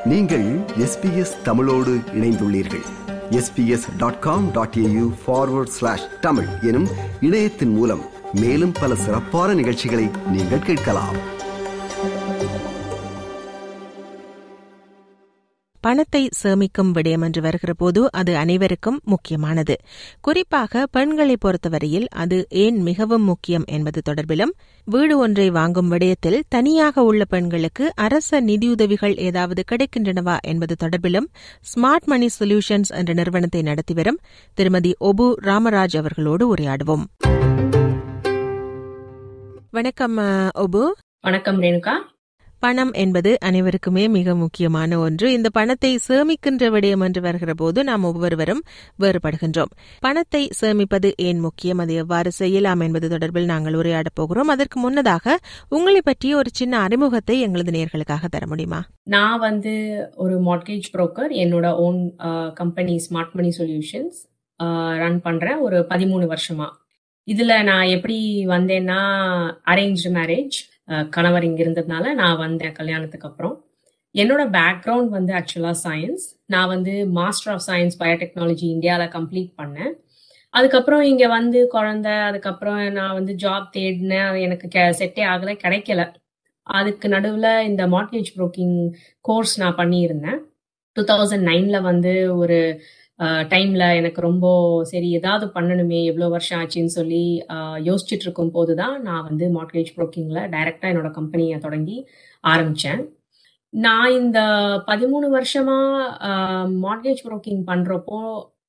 நீங்கள் எஸ்பிஎஸ் தமிழோடு இணைந்துள்ளீர்கள் SBS dot com dot AU forward slash Tamil எனும் இணையத்தின் மூலம் மேலும் பல சிறப்பான நிகழ்ச்சிகளை நீங்கள் கேட்கலாம் பணத்தை சேமிக்கும் விடயம் என்று வருகிற போது அது அனைவருக்கும் முக்கியமானது குறிப்பாக பெண்களை பொறுத்தவரையில் அது ஏன் மிகவும் முக்கியம் என்பது தொடர்பிலும் வீடு ஒன்றை வாங்கும் விடயத்தில் தனியாக உள்ள பெண்களுக்கு அரச நிதியுதவிகள் ஏதாவது கிடைக்கின்றனவா என்பது தொடர்பிலும் ஸ்மார்ட் மணி சொல்யூஷன்ஸ் என்ற நிறுவனத்தை நடத்தி வரும் திருமதி ஒபு ராமராஜ் அவர்களோடு உரையாடுவோம் வணக்கம் அஹ், ஒபு வணக்கம் ரேணுகா பணம் என்பது அனைவருக்குமே மிக முக்கியமான ஒன்று இந்த பணத்தை சேமிக்கின்ற விடயம் என்று வருகிற போது நாம் ஒவ்வொருவரும் வேறுபடுகின்றோம் பணத்தை சேமிப்பது ஏன் முக்கியம் அதை எவ்வாறு செய்யலாம் என்பது தொடர்பில் நாங்கள் உரையாடப் போகிறோம் அதற்கு முன்னதாக உங்களை பற்றிய ஒரு சின்ன அறிமுகத்தை எங்களது நேர்களுக்காக தர முடியுமா நான் வந்து ஒரு மார்ட்கேஜ் புரோக்கர் என்னோட own company smart money solutions run பண்றேன் ஒரு பதிமூணு வருஷமா இதுல நான் எப்படி வந்தேன்னா அரேஞ்ச் மேரேஜ் கணவர் இங்க இருந்ததுனால நான் வந்தேன் கல்யாணத்துக்கு அப்புறம் என்னோட பேக்ரவுண்ட் வந்து ஆக்சுவலா சயின்ஸ் நான் வந்து மாஸ்டர் ஆஃப் சயின்ஸ் பயோடெக்னாலஜி இந்தியாவில் கம்ப்ளீட் பண்ணேன் அதுக்கப்புறம் இங்க வந்து குழந்தை அதுக்கப்புறம் நான் வந்து ஜாப் தேடினேன் அது எனக்கு செட்டே ஆகல கிடைக்கல அதுக்கு நடுவில் இந்த மார்ட்கேஜ் ப்ரோக்கிங் கோர்ஸ் நான் பண்ணியிருந்தேன் டூ தௌசண்ட் நைனில் வந்து ஒரு டைம்ல எனக்கு ரொம்ப சரி ஏதாவது பண்ணணுமே எவ்வளோ வருஷம் ஆச்சுன்னு சொல்லி அஹ், யோசிச்சுட்டு இருக்கும் போது தான் நான் வந்து மார்ட்கேஜ் ப்ரோக்கிங்ல டைரக்டா என்னோட கம்பெனியை தொடங்கி ஆரம்பிச்சேன் நான் இந்த பதிமூணு வருஷமா மார்ட்கேஜ் ப்ரோக்கிங் பண்றப்போ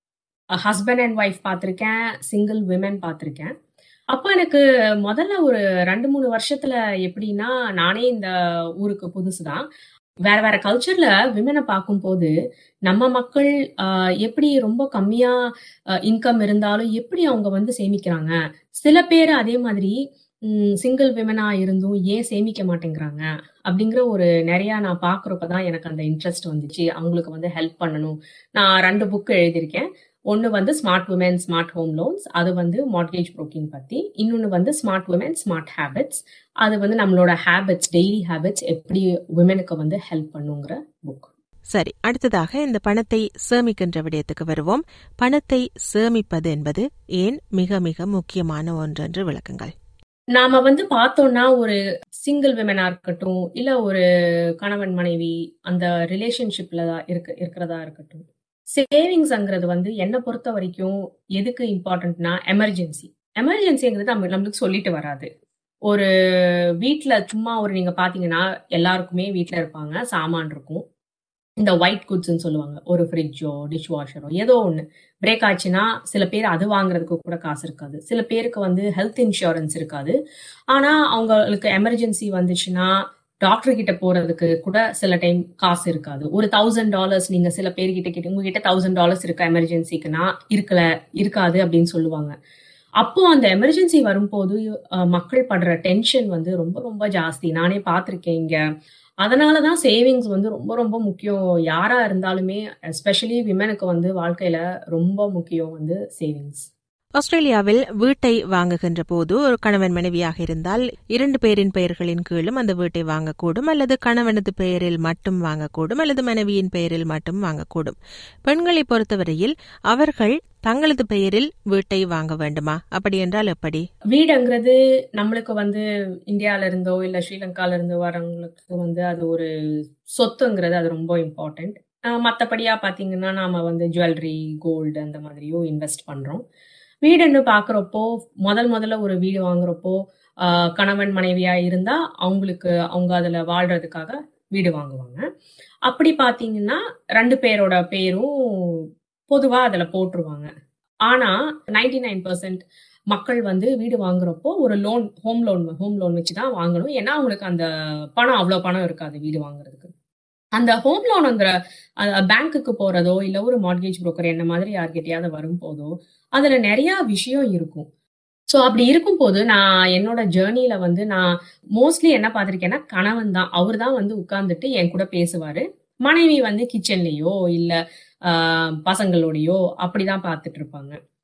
ஹஸ்பண்ட் அண்ட் ஒய்ஃப் பார்த்துருக்கேன் சிங்கிள் விமென் பார்த்துருக்கேன் அப்போ எனக்கு முதல்ல ஒரு ரெண்டு மூணு வருஷத்துல எப்படின்னா நானே இந்த ஊருக்கு புதுசுதான் வேற வேற கல்ச்சர்ல விமனை பார்க்கும்போது நம்ம மக்கள் ஆஹ், எப்படி ரொம்ப கம்மியா இன்கம் இருந்தாலும் எப்படி அவங்க வந்து சேமிக்கிறாங்க சில பேர் அதே மாதிரி சிங்கிள் விமனா இருந்தும் ஏன் சேமிக்க மாட்டேங்கிறாங்க அப்படிங்கிற ஒரு நிறைய நான் பாக்குறப்பதான் எனக்கு அந்த இன்ட்ரெஸ்ட் வந்துச்சு அவங்களுக்கு வந்து ஹெல்ப் பண்ணணும் நான் ரெண்டு புக் எழுதியிருக்கேன் ஒன்னு வந்து smart woman smart home loans அது வந்து மார்ட்கேஜ் ப்ரோக்கிங் பத்தி இன்னொன்னு வந்து ஸ்மார்ட் உமன் ஸ்மார்ட் ஹேபிட்ஸ் அது வந்து நம்மளோட ஹேபிட்ஸ் டெய்லி ஹேபிட்ஸ் எப்படி உமனுக்கு வந்து ஹெல்ப் பண்ணுங்கிற புக் சரி அடுத்ததாக இந்த பணத்தை சேமிக்கின்ற விடயத்துக்கு வருவோம் பணத்தை சேமிப்பது என்பது ஏன் மிக மிக முக்கியமான ஒன்று என்று விளக்குங்கள் நாம வந்து பார்த்தோம்னா ஒரு சிங்கிள் விமனா இருக்கட்டும் இல்ல ஒரு கணவன் மனைவி அந்த ரிலேஷன்ஷிப்ல இருக்க இருக்கிறதா இருக்கட்டும் சேவிங்ஸ்ங்கிறது வந்து என்னை பொறுத்த வரைக்கும் எதுக்கு இம்பார்ட்டன்ட்னா எமர்ஜென்சி எமர்ஜென்சிங்கிறது நம்ம நம்மளுக்கு சொல்லிட்டு வராது ஒரு வீட்ல சும்மா ஒரு நீங்க பாத்தீங்கன்னா எல்லாருக்குமே வீட்ல இருப்பாங்க சாமான் இருக்கும் இந்த ஒயிட் குட்ஸ்ன்னு சொல்லுவாங்க ஒரு ஃப்ரிட்ஜோ டிஷ் வாஷரோ ஏதோ ஒன்று பிரேக் ஆச்சுன்னா சில பேர் அது வாங்குறதுக்கு கூட காசு இருக்காது சில பேருக்கு வந்து ஹெல்த் இன்சூரன்ஸ் இருக்காது ஆனா அவங்களுக்கு எமர்ஜென்சி வந்துச்சுன்னா டாக்டர் கிட்ட போறதுக்கு கூட சில டைம் காசு இருக்காது ஒரு தௌசண்ட் டாலர்ஸ் நீங்க சில பேர்கிட்ட கிட்ட உங்ககிட்ட தௌசண்ட் டாலர்ஸ் இருக்கா எமர்ஜென்சிக்குன்னா இருக்கல இருக்காது அப்படின்னு சொல்லுவாங்க அப்போ அந்த எமர்ஜென்சி வரும்போது அஹ், மக்கள் படுற டென்ஷன் வந்து ரொம்ப ரொம்ப ஜாஸ்தி நானே பார்த்திருக்கேன் இங்க அதனாலதான் சேவிங்ஸ் வந்து ரொம்ப ரொம்ப முக்கியம் யாரா இருந்தாலுமே எஸ்பெஷலி விமனுக்கு வந்து வாழ்க்கையில ரொம்ப முக்கியம் வந்து சேவிங்ஸ் ஆஸ்திரேலியாவில் வீட்டை வாங்குகின்ற போது ஒரு கணவன் மனைவியாக இருந்தால் இரண்டு பேரின் பெயர்களின் கீழும் அந்த வீட்டை வாங்கக்கூடும் அல்லது கணவனது பெயரில் மட்டும் வாங்கக்கூடும் அல்லது மனைவியின் பெயரில் மட்டும் வாங்கக்கூடும் பெண்களை பொறுத்தவரையில் அவர்கள் தங்களது பெயரில் வீட்டை வாங்க வேண்டுமா அப்படி என்றால் எப்படி வீடுங்கிறது நம்மளுக்கு வந்து இந்தியால இருந்தோ இல்ல ஸ்ரீலங்கால இருந்தோ வரவங்களுக்கு வந்து அது ஒரு சொத்துங்கிறது அது ரொம்ப இம்பார்ட்டன்ட் மற்றபடியா பாத்தீங்கன்னா நாம வந்து ஜுவல்லரி கோல்டு அந்த மாதிரியோ இன்வெஸ்ட் பண்றோம் வீடுன்னு பாக்குறப்போ முதல் முதல்ல ஒரு வீடு வாங்குறப்போ ஆஹ் கணவன் மனைவியா இருந்தா அவங்களுக்கு அவங்க அதுல வாழ்றதுக்காக வீடு வாங்குவாங்க அப்படி பாத்தீங்கன்னா ரெண்டு பேரோட பேரும் பொதுவா அதுல போட்டுருவாங்க ஆனா நைன்டி நைன் பர்சன்ட் மக்கள் வந்து வீடு வாங்குறப்போ ஒரு loan home loan home loan வச்சு தான் வாங்கணும் ஏன்னா அவங்களுக்கு அந்த பணம் அவ்வளோ பணம் இருக்காது வீடு வாங்குறதுக்கு அந்த ஹோம் லோனுங்கிற பேங்க்குக்கு போறதோ இல்ல ஒரு மார்கேஜ் புரோக்கர் என்ன மாதிரி யார்கிட்டயாவது வரும் போதோ அதுல நிறைய விஷயம் இருக்கும் ஸோ அப்படி இருக்கும்போது நான் என்னோட ஜேர்னில வந்து நான் மோஸ்ட்லி என்ன பார்த்திருக்கேன்னா கணவன் தான் அவர் தான் வந்து உட்கார்ந்துட்டு என் கூட பேசுவாரு மனைவி வந்து கிச்சன்லயோ இல்ல ஆஹ், பசங்களோடயோ அப்படிதான் பார்த்துட்டு இருப்பாங்க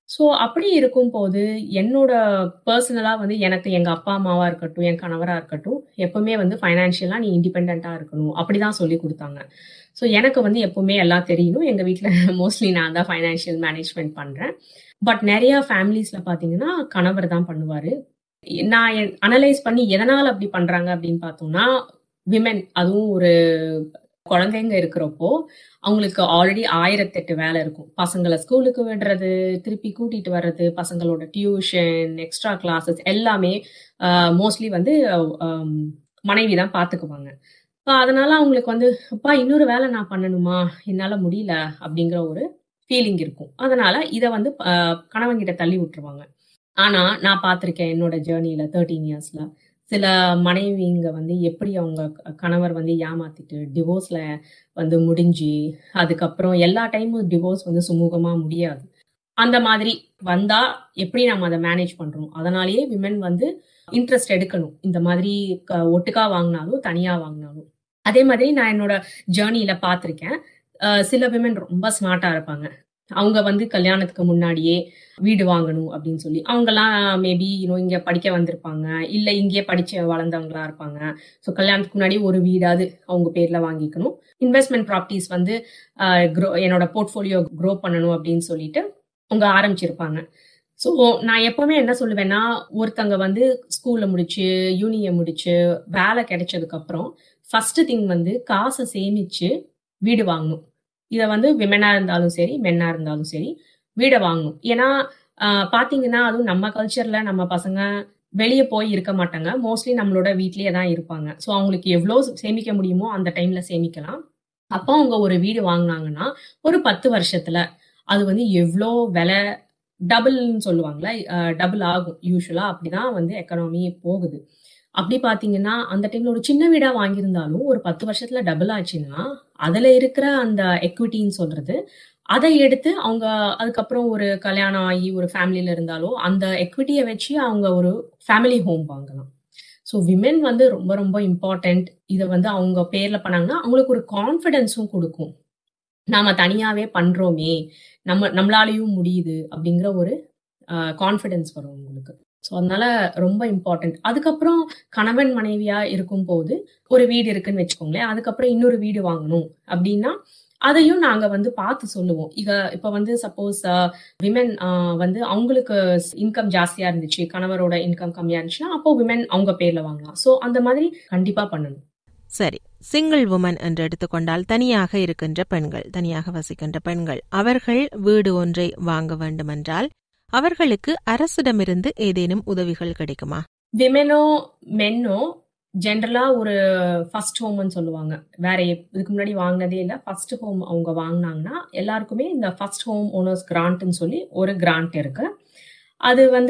ஸோ அப்படி இருக்கும்போது என்னோட பர்சனலா வந்து எனக்கு எங்க அப்பா அம்மாவா இருக்கட்டும், என் கணவரா இருக்கட்டும், எப்பவுமே வந்து ஃபைனான்ஷியலா நீ இண்டிபெண்டன்ட்டா இருக்கணும். அப்படிதான் சொல்லிக் குடுத்தாங்க. ஸோ எனக்கு வந்து எப்பவுமே எல்லாம் தெரியணும். எங்க வீட்ல மோஸ்ட்லி நான் தான் ஃபைனான்ஷியல் மேனேஜ்மென்ட் பண்றேன். பட் நெறைய ஃபேமிலீஸ்ல பார்த்தீங்கன்னா, கணவர் தான் பண்ணுவாரு. நான் எ அனலைஸ் பண்ணி எதனால அப்படி பண்றாங்க அப்படின்னு பார்த்தோம்னா, விமென் அதுவும் ஒரு குழந்தைங்க இருக்கிறப்போ, அவங்களுக்கு ஆல்ரெடி 1008 வேலை இருக்கும். பசங்கள ஸ்கூலுக்கு விடுறது, திருப்பி கூட்டிட்டு வர்றது, பசங்களோட டியூஷன், எக்ஸ்ட்ரா கிளாஸஸ் எல்லாமே அ மோஸ்ட்லி வந்து அம் மனைவி தான் பார்த்துக்குவாங்க. ஸோ அதனால அவங்களுக்கு வந்து, "அப்பா இன்னொரு வேலை நான் பண்ணணுமா? என்னால முடியல." அப்படிங்கிற ஒரு ஃபீலிங் இருக்கும். அதனால இத வந்து அ கணவன்கிட்ட தள்ளி விட்டுருவாங்க. ஆனா நான் பார்த்துருக்கேன் என்னோட ஜர்னில 13 இயர்ஸ்ல. சில மனைவிங்க வந்து எப்படி அவங்க க கணவர் வந்து ஏமாத்திட்டு, டிவோர்ஸ்ல வந்து முடிஞ்சு, அதுக்கப்புறம் எல்லா டைமும் டிவோர்ஸ் வந்து சுமூகமா முடியாது. அந்த மாதிரி வந்தா எப்படி நம்ம அத மேனேஜ் பண்றோம்? அதனாலேயே விமென் வந்து இன்ட்ரெஸ்ட் எடுக்கணும். இந்த மாதிரி க ஒட்டுக்கா வாங்குனாலும், தனியா வாங்குனாலும். அதே மாதிரி நான் என்னோட ஜர்னில பார்த்துருக்கேன். அ சில விமென் ரொம்ப ஸ்மார்ட்டா இருப்பாங்க. அவங்க வந்து கல்யாணத்துக்கு முன்னாடியே வீடு வாங்கணும் அப்படின்னு சொல்லி. அவங்கலாம் மேபி யூ நோ இங்க படிக்க வந்திருப்பாங்க. இல்ல இங்கேயே படிச்சு வளர்ந்தவங்களா இருப்பாங்க. ஸோ கல்யாணத்துக்கு முன்னாடி ஒரு வீடாவது அவங்க பேர்ல வாங்கிக்கணும். இன்வெஸ்ட்மென்ட் ப்ராப்பர்ட்டீஸ் வந்து அ குரோ என்னோட போர்ட்ஃபோலியோ குரோ பண்ணணும் அப்படின்னு சொல்லிட்டு அவங்க ஆரம்பிச்சிருப்பாங்க. ஸோ நான் எப்பவுமே என்ன சொல்லுவேன்னா, ஒருத்தங்க வந்து ஸ்கூல்ல முடிச்சு, யூனிய முடிச்சு, வேலை கிடைச்சதுக்கு அப்புறம் ஃபர்ஸ்ட் திங் வந்து காச சேமிச்சு வீடு வாங்கணும். இத வந்து விமென்னா இருந்தாலும் சரி, மென்னா இருந்தாலும் சரி, வீட வாங்கணும். ஏன்னா அ பார்த்தீங்கன்னா, அதுவும் நம்ம கல்ச்சர்ல நம்ம பசங்க வெளிய போய் இருக்க மாட்டாங்க. மோஸ்ட்லி நம்மளோட வீட்லயே தான் இருப்பாங்க. ஸோ அவங்களுக்கு எவ்ளோ சேமிக்க முடியுமோ அந்த டைம்ல சேமிக்கலாம். அப்போ அவங்க ஒரு வீடு வாங்குனாங்கன்னா, ஒரு 10 வருஷத்துல அது வந்து எவ்ளோ விலை டபுள்ன்னு சொல்லுவாங்கல்ல, அ டபுள் ஆகும். யூசுவலா அப்படிதான் வந்து எக்கானமி போகுது. அப்படி பார்த்தீங்கன்னா, அந்த டைம்ல ஒரு சின்ன வீடா வாங்கியிருந்தாலும், ஒரு 10 வருஷத்துல டபுள் ஆச்சுன்னா, அதுல இருக்கிற அந்த எக்விட்டின்னு சொல்றது, அத எடுத்து அவங்க அதுக்கப்புறம் ஒரு கல்யாணம் ஆகி ஒரு ஃபேமிலில இருந்தாலோ, அந்த எக்விட்டிய வச்சு அவங்க ஒரு ஃபேமிலி ஹோம் வாங்கலாம். ஸோ விமென் வந்து ரொம்ப ரொம்ப இம்பார்ட்டன்ட். இத வந்து அவங்க பேர்ல பண்ணாங்கன்னா, அவங்களுக்கு ஒரு கான்ஃபிடன்ஸும் குடுக்கும். நாம தனியாவே பண்றோமே, நம்ம நம்மளாலயும் முடியுது அப்படிங்கிற ஒரு அ கான்ஃபிடன்ஸ் வரும் உங்களுக்கு. ஸோ அதனால ரொம்ப இம்பார்ட்டன்ட். அதுக்கப்புறம் கணவன் மனைவியா இருக்கும்போது, ஒரு வீடு இருக்குன்னு வச்சுக்கோங்களேன். அதுக்கப்புறம் இன்னொரு வீடு வாங்கணும் அப்படின்னா, அதையும் நாங்க வந்து பார்த்து சொல்லுவோம். இக இப்ப வந்து சப்போஸ் அ விமென் அ வந்து அவங்களுக்கு இன்கம் ஜாஸ்தியா இருந்துச்சு, கணவரோட இன்கம் கம்மியா இருந்துச்சுன்னா, அப்போ விமென் அவங்க பேர்ல வாங்கலாம். ஸோ அந்த மாதிரி கண்டிப்பா பண்ணணும். சரி. சிங்கிள் வுமன் என்று எடுத்துக்கொண்டால் தனியாக இருக்கின்ற பெண்கள், தனியாக வசிக்கின்ற பெண்கள், அவர்கள் வீடு ஒன்றை வாங்க வேண்டுமென்றால், அவர்களுக்கு அரசிடமிருந்து ஏதேனும் உதவிகள் கிடைக்குமா? விமெனோ, மென்னோ ஜெனரலா ஒரு ஃபர்ஸ்ட் ஹோம்ன்னு சொல்லுவாங்க. வேற எப் இதுக்கு முன்னாடி வாங்குனதே இல்ல. ஃபர்ஸ்ட் ஹோம் அவங்க வாங்குனாங்கன்னா, எல்லாருக்குமே இந்த ஃபர்ஸ்ட் ஹோம் ஓனர்ஸ் கிராண்ட்ன்னு சொல்லி ஒரு கிராண்ட் இருக்கு. அது வந்து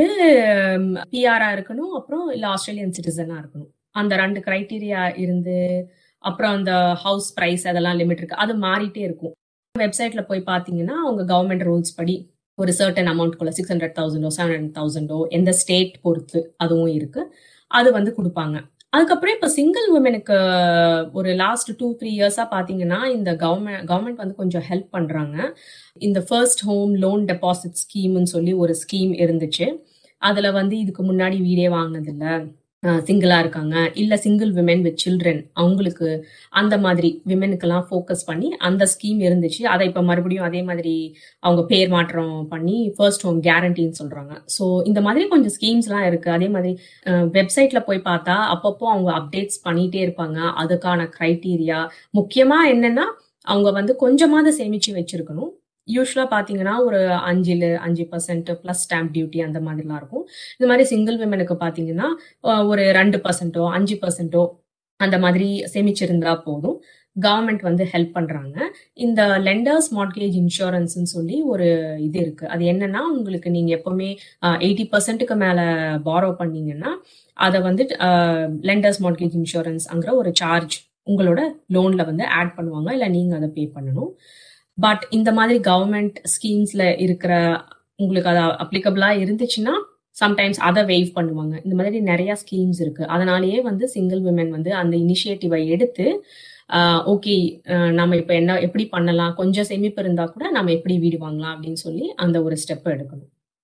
பிஆரா இருக்கணும். அப்புறம் இல்ல ஆஸ்திரேலியன் சிட்டிசனா இருக்கணும். அந்த 2 கிரைட்டீரியா இருந்து, அப்புறம் அந்த ஹவுஸ் பிரைஸ் அதெல்லாம் லிமிட் இருக்கு. அது மாறிட்டே இருக்கும். வெப்சைட்ல போய் பார்த்தீங்கன்னா, அவங்க கவர்ன்மெண்ட் ரூல்ஸ் படி ஒரு சர்டன் அமௌண்ட்குள்ள 600,000ஓ, 700,000ஓ எந்த ஸ்டேட் பொறுத்து அதுவும் இருக்கு. அது வந்து குடுப்பாங்க. அதுக்கப்புறம் இப்ப சிங்கிள் வுமெனுக்கு ஒரு லாஸ்ட் 2, 3 இயர்ஸா பார்த்தீங்கன்னா, இந்த கவர்மெ கவர்மெண்ட் வந்து கொஞ்சம் ஹெல்ப் பண்றாங்க. இந்த ஃபர்ஸ்ட் ஹோம் லோன் டெபாசிட் ஸ்கீம்ன்னு சொல்லி ஒரு ஸ்கீம் இருந்துச்சு. அதுல வந்து இதுக்கு முன்னாடி வீடே வாங்குனதில்ல, அ சிங்கிளா இருக்காங்க. இல்ல சிங்கிள் விமென் வித் சில்ட்ரன் அவங்களுக்கு அந்த மாதிரி விமெனுக்கெல்லாம் ஃபோக்கஸ் பண்ணி அந்த ஸ்கீம் இருந்துச்சு. அத இப்ப மறுபடியும் அதே மாதிரி அவங்க பேர் மாற்றம் பண்ணி ஃபர்ஸ்ட் ஹோம் கேரண்டின்னு சொல்றாங்க. ஸோ இந்த மாதிரி கொஞ்சம் ஸ்கீம்ஸ்லாம் இருக்கு. அதே மாதிரி அ வெப்சைட்ல போய் பார்த்தா, அப்பப்போ அவங்க அப்டேட்ஸ் பண்ணிட்டே இருப்பாங்க. அதுக்கான கிரைட்டீரியா முக்கியமா என்னன்னா, அவங்க வந்து கொஞ்சமாவது சேமிச்சு வச்சிருக்கணும். யூசுவலா பார்த்தீங்கன்னா, ஒரு 5ல 5% பிளஸ் ஸ்டாம்ப் டியூட்டி அந்த மாதிரிலாம் இருக்கும். இந்த மாரி சிங்கிள் விமெனுக்கு பார்த்தீங்கன்னா, அ ஒரு 2%ஓ, 5%ஓ அந்த மாதிரி சேமிச்சிருந்தா போதும். கவர்மெண்ட் வந்து ஹெல்ப் பண்றாங்க. இந்த லெண்டர்ஸ் மார்ட்கேஜ் இன்சூரன்ஸ்ன்னு சொல்லி ஒரு இது இருக்கு. அது என்னன்னா, உங்களுக்கு நீங்க எப்பவுமே அ 80%க்கு மேல பாரோ பண்ணீங்கன்னா, அத வந்து அ லெண்டர்ஸ் மார்ட்கேஜ் இன்சூரன்ஸ்ங்கிற ஒரு சார்ஜ் உங்களோட லோன்ல வந்து ஆட் பண்ணுவாங்க. இல்ல நீங்க அத பே பண்ணணும். பட் இந்த மாதிரி கவர்மெண்ட் ஸ்கீம்ஸ்ல இருக்கிற உங்களுக்கு அது அப்ளிகபிளா இருந்துச்சுன்னா, சம்டைம்ஸ் அத வெய்வ் பண்ணுவாங்க. இந்த மாதிரி நெறைய ஸ்கீம்ஸ் இருக்கு. அதனாலேயே வந்து சிங்கிள் விமென் வந்து அந்த இனிஷியேட்டிவ எடுத்து, அ ஓகே அ நம்ம இப்ப என்ன எப்படி பண்ணலாம்? கொஞ்சம் சேமிப்பு இருந்தா கூட நம்ம எப்படி வீடு வாங்கலாம்? அப்படின்னு சொல்லி அந்த ஒரு ஸ்டெப் எடுக்கணும்.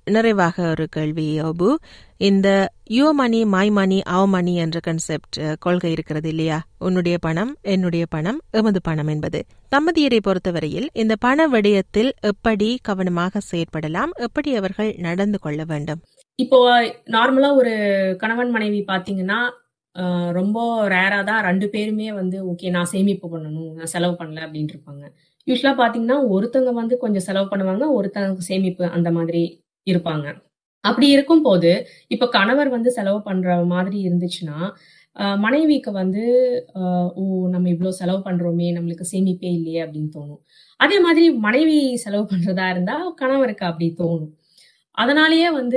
நிறைவாக ஒரு கேள்வி அபு இந்த யோ மணி மை மணி அவ் மணி என்ற கன்செப்ட் கொள்கை இருக்கிறது இல்லையா உன்னுடைய பணம் என்னுடைய பணம் எமது பணம் என்பது தம்பதியரை பொறுத்தவரையில் இந்த பண விடயத்தில் எப்படி கவனமாக செயற்படலாம் எப்படி அவர்கள் நடந்து கொள்ள வேண்டும் இப்போ நார்மலா ஒரு கணவன் மனைவி பாத்தீங்கன்னா ஆஹ் ரொம்ப ரேரா தான் ரெண்டு பேருமே வந்து ஓகே நான் சேமிப்பு பண்ணணும் நான் செலவு பண்ணல அப்படின்ட்டு இருப்பாங்க யூஸ்வலா பாத்தீங்கன்னா ஒருத்தவங்க வந்து கொஞ்சம் செலவு பண்ணுவாங்க ஒருத்தவங்க சேமிப்பு அந்த மாதிரி இருப்பாங்க அப்படி இருக்கும் போது இப்ப கணவர் வந்து செலவு பண்ற மாதிரி இருந்துச்சுன்னா ஆஹ் மனைவிக்கு வந்து ஆஹ் ஓ நம்ம இவ்வளவு செலவு பண்றோமே நம்மளுக்கு சேமிப்பே இல்லையே அப்படின்னு தோணும் அதே மாதிரி மனைவி செலவு பண்றதா இருந்தா கணவருக்கு அப்படி தோணும் அதனாலேயே வந்து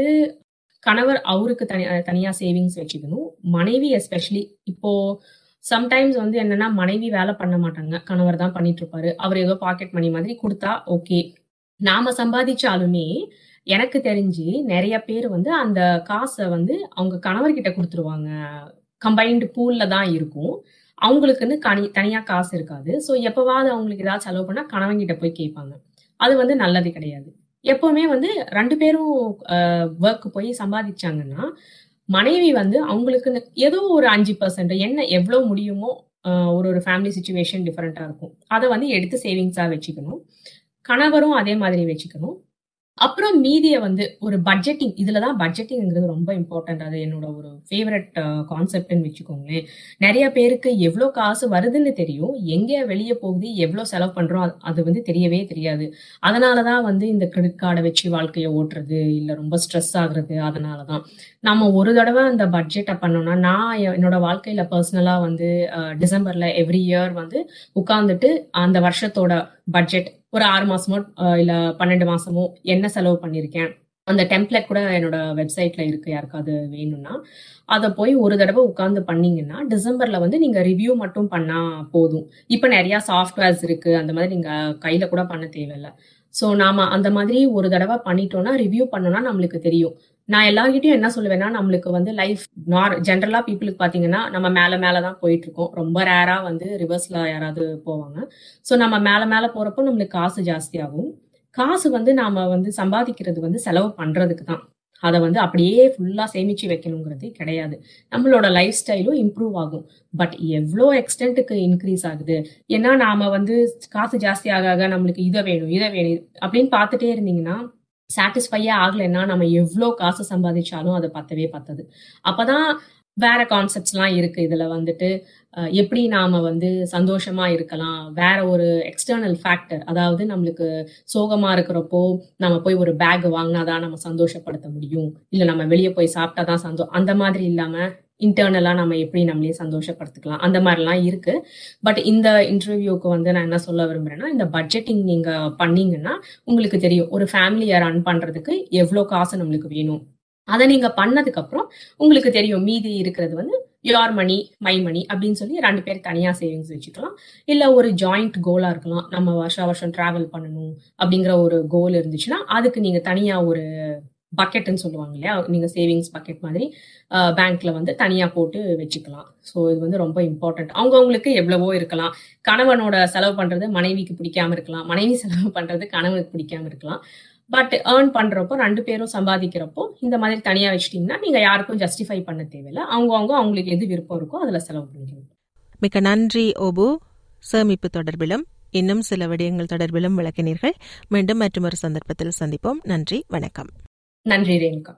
கணவர் அவருக்கு தனி தனியா சேவிங்ஸ் வச்சுக்கணும் மனைவி எஸ்பெஷலி இப்போ சம்டைம்ஸ் வந்து என்னன்னா மனைவி வேலை பண்ண மாட்டாங்க கணவர் தான் பண்ணிட்டு இருப்பாரு அவர் ஏதோ பாக்கெட் மணி மாதிரி கொடுத்தா ஓகே நாம சம்பாதிச்சாலுமே எனக்கு தெரிஞ்சு நிறைய பேர் வந்து அந்த காசை வந்து அவங்க கணவர்கிட்ட கொடுத்துருவாங்க கம்பைன்டு பூல்ல தான் இருக்கும் அவங்களுக்குன்னு கனி தனியா காசு இருக்காது ஸோ எப்பவாவது அவங்களுக்கு ஏதாவது செலவு பண்ணா கணவன்கிட்ட போய் கேட்பாங்க அது வந்து நல்லது கிடையாது எப்பவுமே வந்து ரெண்டு பேரும் ஒர்க் போய் சம்பாதிச்சாங்கன்னா மனைவி வந்து அவங்களுக்குன்னு ஏதோ ஒரு அஞ்சு பர்சன்ட் என்ன எவ்வளவு முடியுமோ ஆஹ் ஒரு ஒரு ஃபேமிலி சுச்சுவேஷன் டிஃப்ரெண்டா இருக்கும் அதை வந்து எடுத்து சேவிங்ஸா வச்சுக்கணும் கணவரும் அதே மாதிரி வச்சுக்கணும் அப்புறம் மீதியை வந்து ஒரு பட்ஜெட்டிங் இதுலதான் பட்ஜெட்டிங்கிறது ரொம்ப இம்பார்ட்டன்ட் அது என்னோட ஒரு ஃபேவரட் கான்செப்ட்னு வச்சுக்கோங்களேன் நிறைய பேருக்கு எவ்வளோ காசு வருதுன்னு தெரியும் எங்க வெளியே போகுது எவ்வளோ செலவு பண்றோம் அது- அது வந்து தெரியவே தெரியாது அதனாலதான் வந்து இந்த கிரெடிட் கார்டை வச்சு வாழ்க்கையை ஓட்டுறது இல்ல ரொம்ப ஸ்ட்ரெஸ் ஆகுறது அதனாலதான் நம்ம ஒரு தடவை அந்த பட்ஜெட்டை பண்ணோம்னா நான் எ- என்னோட வாழ்க்கையில பர்சனலா வந்து அஹ், டிசம்பர்ல எவ்ரி இயர் வந்து உட்கார்ந்துட்டு அந்த வருஷத்தோட பட்ஜெட் ஒரு ஆறு மாசமோ அஹ், இல்ல பன்னெண்டு மாசமோ என்ன செலவு பண்ணிருக்கேன் அந்த டெம்ப்ளேட் கூட என்னோட வெப்சைட்ல இருக்கு யாருக்காவது வேணும்னா அதை போய் ஒரு தடவை உட்கார்ந்து பண்ணீங்கன்னா டிசம்பர்ல வந்து நீங்க ரிவ்யூ மட்டும் பண்ணா போதும் இப்ப நிறைய சாஃப்ட்வேர்ஸ் இருக்கு அந்த மாதிரி நீங்க கையில கூட பண்ண தேவையில்ல சோ நாம அந்த மாதிரி ஒரு தடவை பண்ணிட்டோம்னா ரிவ்யூ பண்ணோம்னா நம்மளுக்கு தெரியும் நான் எல்லார்கிட்டயும் என்ன சொல்லுவேன்னா நம்மளுக்கு வந்து லைஃப் நார் ஜென்ரலா பீப்புளுக்கு பாத்தீங்கன்னா நம்ம மேல மேல தான் போயிட்டு இருக்கோம் ரொம்ப ரேரா வந்து ரிவர்ஸ்ல யாராவது போவாங்க சோ நம்ம மேல மேல போறப்போ நம்மளுக்கு காசு ஜாஸ்தி ஆகும் காசு வந்து நாம வந்து சம்பாதிக்கிறது வந்து செலவு பண்றதுக்கு தான் அதை வந்து அப்படியே ஃபுல்லா சேமிச்சு வைக்கணுங்கிறது கிடையாது நம்மளோட லைஃப் ஸ்டைலும் இம்ப்ரூவ் ஆகும் பட் எவ்வளோ எக்ஸ்டென்ட்டுக்கு இன்க்ரீஸ் ஆகுது ஏன்னா நாம வந்து காசு ஜாஸ்தி ஆக ஆக நம்மளுக்கு இதை வேணும் இதை வேணும் அப்படின்னு பார்த்துட்டே இருந்தீங்கன்னா சாட்டிஸ்ஃபையே ஆகலைன்னா நம்ம எவ்வளோ காசு சம்பாதிச்சாலும் அது பத்தவே பத்தது அப்பதான் வேற கான்செப்ட்ஸ்லாம் இருக்கு இதுல வந்துட்டு அஹ், எப்படி நாம வந்து சந்தோஷமா இருக்கலாம் வேற ஒரு எக்ஸ்டர்னல் ஃபேக்டர் அதாவது நம்மளுக்கு சோகமா இருக்கிறப்போ நம்ம போய் ஒரு பேக் வாங்கினாதான் நம்ம சந்தோஷப்படுத்த முடியும் இல்ல நம்ம வெளியே போய் சாப்பிட்டாதான் சந்தோ அந்த மாதிரி இல்லாம இன்டர்னலா நம்ம எப்படி நம்மளே சந்தோஷப்படுத்திக்கலாம் அந்த மாதிரிலாம் இருக்கு பட் இந்த இன்டர்வியூக்கு வந்து நான் என்ன சொல்ல விரும்புறேன்னா இந்த பட்ஜெட்டிங் நீங்க பண்ணீங்கன்னா உங்களுக்கு தெரியும் ஒரு ஃபேமிலியை ரன் பண்றதுக்கு எவ்வளவு காசு நம்மளுக்கு வேணும் அதை நீங்க பண்ணதுக்கு அப்புறம் உங்களுக்கு தெரியும் மீதி இருக்கிறது வந்து யோர் மணி மை மணி அப்படின்னு சொல்லி ரெண்டு பேர் தனியா சேவிங்ஸ் வச்சுக்கலாம் இல்ல ஒரு ஜாயிண்ட் கோலா இருக்கலாம் நம்ம வருஷா வருஷம் டிராவல் பண்ணணும் அப்படிங்கிற ஒரு கோல் இருந்துச்சுன்னா அதுக்கு நீங்க தனியா ஒரு பக்கெட்னு சொல்லுவாங்க இல்லையா நீங்க சேவிங்ஸ் பக்கெட் மாதிரி பேங்க்ல வந்து தனியா போட்டு வச்சுக்கலாம் ஸோ இது வந்து ரொம்ப இம்பார்ட்டன்ட் அவங்கவுங்களுக்கு எவ்வளவோ இருக்கலாம் கணவனோட செலவு பண்றது மனைவிக்கு பிடிக்காம இருக்கலாம் மனைவி செலவு பண்றது கணவனுக்கு பிடிக்காம இருக்கலாம் பட் ஏர்ன் பண்றப்போ ரெண்டு பேரும் சம்பாதிக்கிறப்போ இந்த மாதிரி தனியா வச்சிட்டீங்கன்னா நீங்க யாருக்கும் ஜஸ்டிஃபை பண்ண தேவையில்ல அவங்கவுங்க அவங்களுக்கு எது விருப்பம் இருக்கோ அதுல செலவு பண்ணிக்கணும் மிக்க நன்றி ஓபு சேமிப்பு தொடர்பிலும் இன்னும் சில விடயங்கள் தொடர்பிலும் விளக்கினீர்கள் மீண்டும் மற்றொரு சந்தர்ப்பத்தில் சந்திப்போம் நன்றி வணக்கம் நன்றி ரேணுகா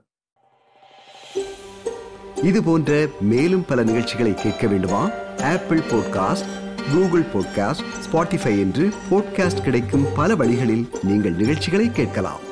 இது போன்ற மேலும் பல நிகழ்ச்சிகளை கேட்க வேண்டுமா Apple podcast Google podcast Spotify என்று பாட்காஸ்ட் கிடைக்கும் பல வழிகளில் நீங்கள் நிகழ்ச்சிகளை கேட்கலாம்